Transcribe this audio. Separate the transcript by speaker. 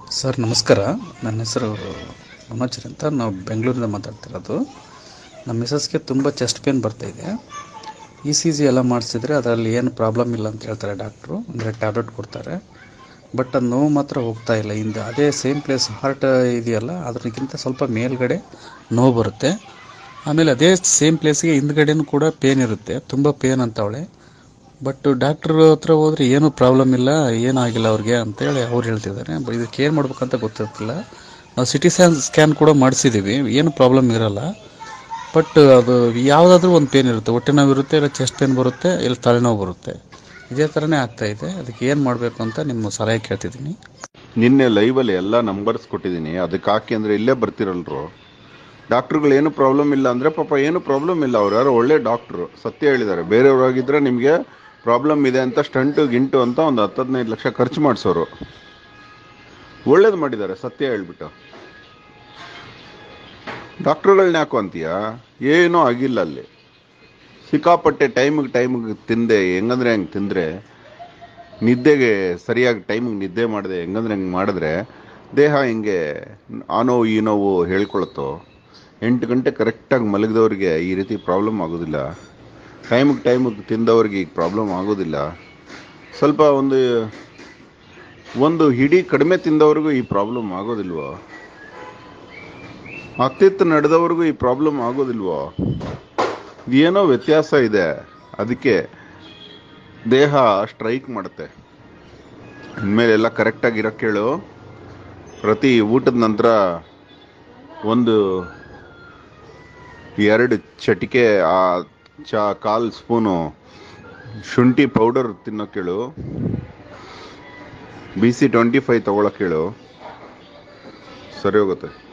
Speaker 1: sir ನಮಸ್ಕಾರ ನನ್ನ ಹೆಸರು ಮನೋಜ್ ಅಂತ ನಾವು ಬೆಂಗಳೂರಿಂದ ಮಾತಾಡ್ತಿರೋದು ನಮ್ಮ ಮಿಸಸ್ಗೆ ತುಂಬ ಚೆಸ್ಟ್ ಪೇನ್ ಬರ್ತಾಯಿದೆ ಇ ಸಿ ಜಿ ಎಲ್ಲ ಮಾಡಿಸಿದ್ರೆ ಅದರಲ್ಲಿ ಏನು ಪ್ರಾಬ್ಲಮ್ ಇಲ್ಲ ಅಂತ ಹೇಳ್ತಾರೆ ಡಾಕ್ಟ್ರು ಅಂದರೆ ಟ್ಯಾಬ್ಲೆಟ್ ಕೊಡ್ತಾರೆ ಬಟ್ ಅದು ನೋವು ಮಾತ್ರ ಹೋಗ್ತಾ ಇಲ್ಲ ಹಿಂದೆ ಅದೇ ಸೇಮ್ ಪ್ಲೇಸ್ ಹಾರ್ಟ್ ಇದೆಯಲ್ಲ ಅದಕ್ಕಿಂತ ಸ್ವಲ್ಪ ಮೇಲ್ಗಡೆ ನೋವು ಬರುತ್ತೆ ಆಮೇಲೆ ಅದೇ ಸೇಮ್ ಪ್ಲೇಸ್ಗೆ ಹಿಂದ್ಗಡೆನೂ ಕೂಡ ಪೇನ್ ಇರುತ್ತೆ ತುಂಬ ಪೇನ್ ಅಂತವಳೆ ಬಟ್ ಡಾಕ್ಟ್ರ್ ಹತ್ರ ಹೋದ್ರೆ ಏನೂ ಪ್ರಾಬ್ಲಮ್ ಇಲ್ಲ ಏನಾಗಿಲ್ಲ ಅವ್ರಿಗೆ ಅಂತೇಳಿ ಅವ್ರು ಹೇಳ್ತಿದ್ದಾರೆ ಬಟ್ ಇದಕ್ಕೆ ಏನು ಮಾಡ್ಬೇಕಂತ ಗೊತ್ತಿರ್ತಿಲ್ಲ ನಾವು ಸಿಟಿ ಸ್ಕ್ಯಾನ್ ಸ್ಕ್ಯಾನ್ ಕೂಡ ಮಾಡಿಸಿದ್ದೀವಿ ಏನು ಪ್ರಾಬ್ಲಮ್ ಇರಲ್ಲ ಬಟ್ ಅದು ಯಾವುದಾದ್ರೂ ಒಂದು ಪೇನ್ ಇರುತ್ತೆ ಹೊಟ್ಟೆ ನೋವು ಇರುತ್ತೆ ಇಲ್ಲ ಚೆಸ್ಟ್ ಪೇನ್ ಬರುತ್ತೆ ಇಲ್ಲ ತಲೆನೋವು ಬರುತ್ತೆ ಇದೇ ಥರನೇ ಆಗ್ತಾ ಇದೆ ಅದಕ್ಕೆ ಏನು ಮಾಡಬೇಕು ಅಂತ ನಿಮ್ಮ ಸಲಹೆ ಕೇಳ್ತಿದ್ದೀನಿ
Speaker 2: ನಿನ್ನೆ ಲೈವಲ್ಲಿ ಎಲ್ಲ ನಂಬರ್ಸ್ ಕೊಟ್ಟಿದ್ದೀನಿ ಅದಕ್ಕೆ ಹಾಕಿ ಅಂದರೆ ಇಲ್ಲೇ ಬರ್ತಿರಲ್ರು ಡಾಕ್ಟ್ರುಗಳು ಏನು ಪ್ರಾಬ್ಲಮ್ ಇಲ್ಲ ಅಂದರೆ ಪಾಪ ಏನು ಪ್ರಾಬ್ಲಮ್ ಇಲ್ಲ ಅವ್ರು ಯಾರೋ ಒಳ್ಳೆ ಡಾಕ್ಟ್ರು ಸತ್ಯ ಹೇಳಿದ್ದಾರೆ ಬೇರೆಯವ್ರಾಗಿದ್ದರೆ ನಿಮಗೆ ಪ್ರಾಬ್ಲಮ್ ಇದೆ ಅಂತ ಸ್ಟಂಟು ಗಿಂಟು ಅಂತ ಒಂದು ಹತ್ತು ಹದಿನೈದು ಲಕ್ಷ ಖರ್ಚು ಮಾಡಿಸೋರು ಒಳ್ಳೇದು ಮಾಡಿದ್ದಾರೆ ಸತ್ಯ ಹೇಳ್ಬಿಟ್ಟು ಡಾಕ್ಟ್ರುಗಳ್ನ ಯಾಕೋ ಅಂತೀಯ ಏನೂ ಆಗಿಲ್ಲ ಅಲ್ಲಿ ಸಿಕ್ಕಾಪಟ್ಟೆ ಟೈಮಿಗೆ ಟೈಮಿಗೆ ತಿಂದೆ ಹೆಂಗಂದ್ರೆ ಹೆಂಗೆ ತಿಂದರೆ ನಿದ್ದೆಗೆ ಸರಿಯಾಗಿ ಟೈಮಿಗೆ ನಿದ್ದೆ ಮಾಡಿದೆ ಹೆಂಗಂದ್ರೆ ಹೆಂಗೆ ಮಾಡಿದ್ರೆ ದೇಹ ಹಿಂಗೆ ಆ ನೋವು ಈ ನೋವು ಹೇಳ್ಕೊಳತ್ತೋ ಎಂಟು ಗಂಟೆ ಕರೆಕ್ಟಾಗಿ ಮಲಗಿದವ್ರಿಗೆ ಈ ರೀತಿ ಪ್ರಾಬ್ಲಮ್ ಆಗೋದಿಲ್ಲ ಟೈಮಿಗೆ ಟೈಮಿಗೆ ತಿಂದವ್ರಿಗೆ ಈಗ ಪ್ರಾಬ್ಲಮ್ ಆಗೋದಿಲ್ಲ ಸ್ವಲ್ಪ ಒಂದು ಒಂದು ಹಿಡಿ ಕಡಿಮೆ ತಿಂದವ್ರಿಗೂ ಈ ಪ್ರಾಬ್ಲಮ್ ಆಗೋದಿಲ್ವೋ ಅತ್ತಿತ್ತು ನಡೆದವ್ರಿಗೂ ಈ ಪ್ರಾಬ್ಲಮ್ ಆಗೋದಿಲ್ವೋ ಏನೋ ವ್ಯತ್ಯಾಸ ಇದೆ ಅದಕ್ಕೆ ದೇಹ ಸ್ಟ್ರೈಕ್ ಮಾಡುತ್ತೆ ಇನ್ಮೇಲೆ ಎಲ್ಲ ಕರೆಕ್ಟಾಗಿ ಇರೋಕ್ಕೆ ಹೇಳು ಪ್ರತಿ ಊಟದ ನಂತರ ಒಂದು ಎರಡು ಚಟಿಕೆ ಆ ಚಾ ಕಾಲು ಸ್ಪೂನು ಶುಂಠಿ ಪೌಡರ್ ತಿನ್ನೋಕೆ ಹೇಳು ಬಿ ಸಿ ಟ್ವೆಂಟಿ ಫೈವ್ ತೊಗೊಳಕ್ಕೆ ಹೇಳು ಸರಿ ಹೋಗುತ್ತೆ